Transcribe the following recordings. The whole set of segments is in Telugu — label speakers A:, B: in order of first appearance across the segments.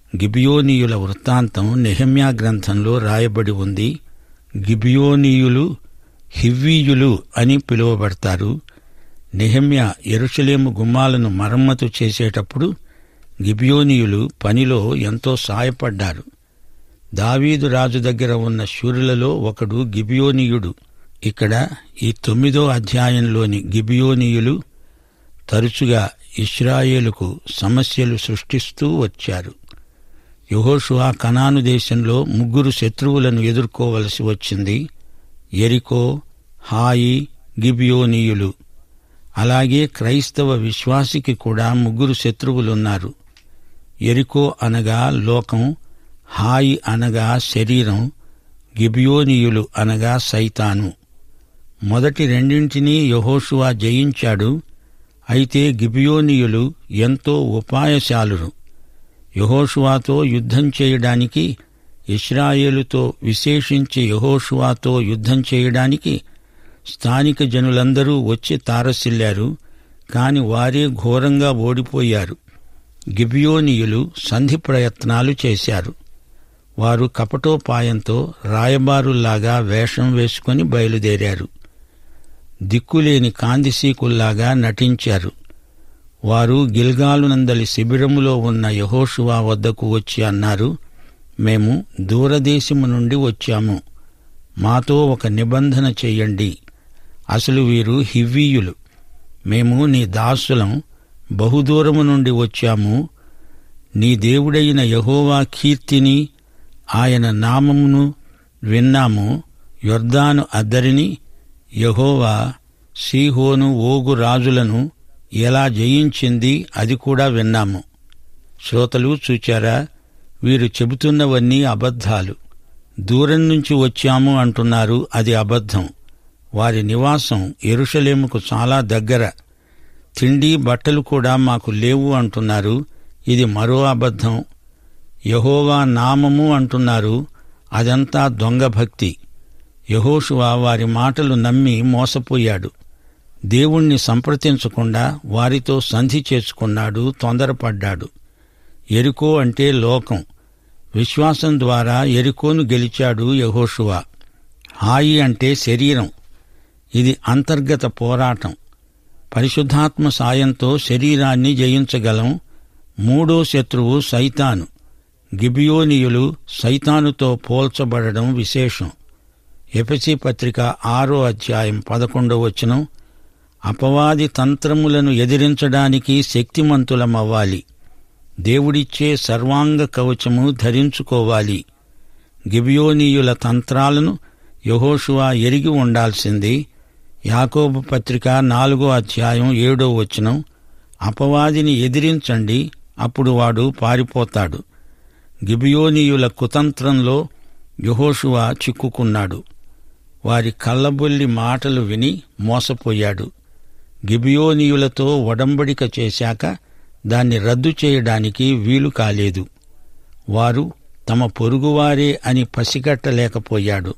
A: గిబియోనీయుల వృత్తాంతం నెహమ్యా గ్రంథంలో రాయబడి ఉంది గిబియోనీయులు హివ్వీయులు అని పిలువబడతారు నెహమ్యా ఎరుషలేము గుమ్మాలను మరమ్మతు చేసేటప్పుడు గిబియోనీయులు పనిలో ఎంతో సాయపడ్డారు దావీదు రాజు దగ్గర ఉన్న శూరులలో ఒకడు గిబియోనీయుడు ఇక్కడ ఈ తొమ్మిదో అధ్యాయంలోని గిబియోనీయులు తరచుగా ఇస్రాయేలుకు సమస్యలు సృష్టిస్తూ వచ్చారు యహోషువా కనాను దేశంలో ముగ్గురు శత్రువులను ఎదుర్కోవలసి వచ్చింది ఎరికో హాయి గిబియోనీయులు అలాగే క్రైస్తవ విశ్వాసికి కూడా ముగ్గురు శత్రువులున్నారు ఎరికో అనగా లోకం హాయి అనగా శరీరం గిబియోనీయులు అనగా సైతాను మొదటి రెండింటినీ యహోషువా జయించాడు అయితే గిబియోనీయులు ఎంతో ఉపాయశాలురు యహోషువాతో యుద్ధం చేయడానికి ఇస్రాయేలుతో విశేషించి యహోషువాతో యుద్ధం చేయడానికి స్థానిక జనులందరూ వచ్చి తారసిల్లారు కాని వారే ఘోరంగా ఓడిపోయారు గిబియోనీయులు సంధి ప్రయత్నాలు చేశారు వారు కపటోపాయంతో రాయబారుల్లాగా వేషం వేసుకుని బయలుదేరారు దిక్కులేని కాందిసీకుల్లాగా నటించారు వారు గిల్గాలునందలి శిబిరములో ఉన్న యహోషువా వద్దకు వచ్చి అన్నారు మేము దూరదేశము నుండి వచ్చాము మాతో ఒక నిబంధన చెయ్యండి అసలు వీరు హివ్వీయులు మేము నీ దాసులం బహుదూరము నుండి వచ్చాము నీ దేవుడైన యహోవా కీర్తిని ఆయన నామమును విన్నాము యొర్దాను అద్దరిని యహోవా సీహోను ఓగు రాజులను ఎలా జయించింది అది కూడా విన్నాము శ్రోతలు చూచారా వీరు చెబుతున్నవన్నీ అబద్ధాలు దూరం నుంచి వచ్చాము అంటున్నారు అది అబద్ధం వారి నివాసం ఎరుషలేముకు చాలా దగ్గర తిండి బట్టలు కూడా మాకు లేవు అంటున్నారు ఇది మరో అబద్ధం యహోవా నామము అంటున్నారు అదంతా దొంగ భక్తి యహోషువా వారి మాటలు నమ్మి మోసపోయాడు దేవుణ్ణి సంప్రదించకుండా వారితో సంధి చేసుకున్నాడు తొందరపడ్డాడు ఎరుకో అంటే లోకం విశ్వాసం ద్వారా ఎరుకోను గెలిచాడు యహోషువా హాయి అంటే శరీరం ఇది అంతర్గత పోరాటం పరిశుద్ధాత్మ సాయంతో శరీరాన్ని జయించగలం మూడో శత్రువు సైతాను గిబియోనియులు సైతానుతో పోల్చబడడం విశేషం ఎపసి పత్రిక ఆరో అధ్యాయం పదకొండో వచనం అపవాది తంత్రములను ఎదిరించడానికి శక్తిమంతులమవ్వాలి దేవుడిచ్చే సర్వాంగ కవచము ధరించుకోవాలి గిబియోనీయుల తంత్రాలను యహోషువా ఎరిగి ఉండాల్సింది యాకోబు పత్రిక నాలుగో అధ్యాయం ఏడో వచనం అపవాదిని ఎదిరించండి అప్పుడు వాడు పారిపోతాడు గిబియోనీయుల కుతంత్రంలో యహోషువా చిక్కుకున్నాడు వారి కళ్ళబొల్లి మాటలు విని మోసపోయాడు గిబియోనీయులతో ఒడంబడిక చేశాక దాన్ని రద్దు చేయడానికి వీలు కాలేదు వారు తమ పొరుగువారే అని పసిగట్టలేకపోయాడు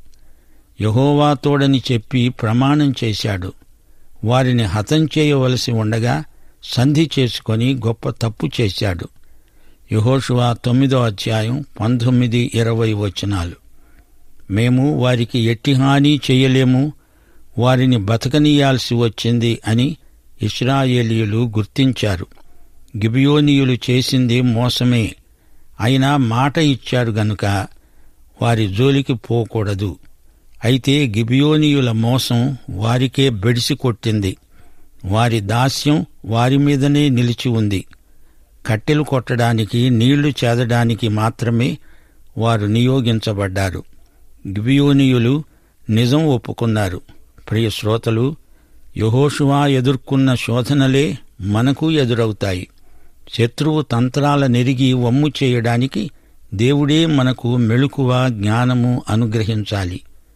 A: యహోవాతోడని చెప్పి ప్రమాణం చేశాడు వారిని హతం చేయవలసి ఉండగా సంధి చేసుకొని గొప్ప తప్పు చేశాడు యహోషువా తొమ్మిదో అధ్యాయం పంతొమ్మిది ఇరవై వచనాలు మేము వారికి ఎట్టి హాని చేయలేము వారిని బతకనీయాల్సి వచ్చింది అని ఇస్రాయేలీయులు గుర్తించారు గిబియోనీయులు చేసింది మోసమే అయినా మాట ఇచ్చారు గనుక వారి జోలికి పోకూడదు అయితే గిబియోనీయుల మోసం వారికే బెడిసి కొట్టింది వారి దాస్యం వారి మీదనే నిలిచి ఉంది కట్టెలు కొట్టడానికి నీళ్లు చేదడానికి మాత్రమే వారు నియోగించబడ్డారు గిబియోనీయులు నిజం ఒప్పుకున్నారు ప్రియ శ్రోతలు యహోషువా ఎదుర్కొన్న శోధనలే మనకు ఎదురవుతాయి శత్రువు తంత్రాల నెరిగి వమ్ము చేయడానికి దేవుడే మనకు మెళుకువ జ్ఞానము అనుగ్రహించాలి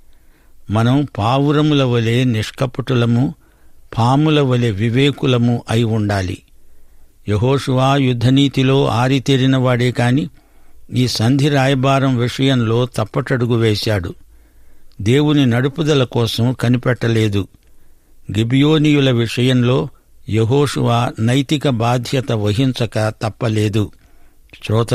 A: మనం పావురముల వలె నిష్కపటులము పాముల వలె వివేకులము అయి ఉండాలి యహోషువా యుద్ధనీతిలో ఆరితేరినవాడే కాని ఈ సంధి రాయబారం విషయంలో తప్పటడుగు వేశాడు దేవుని నడుపుదల కోసం కనిపెట్టలేదు గిబియోనియుల విషయంలో యహోషువా నైతిక బాధ్యత వహించక తప్పలేదు శ్రోత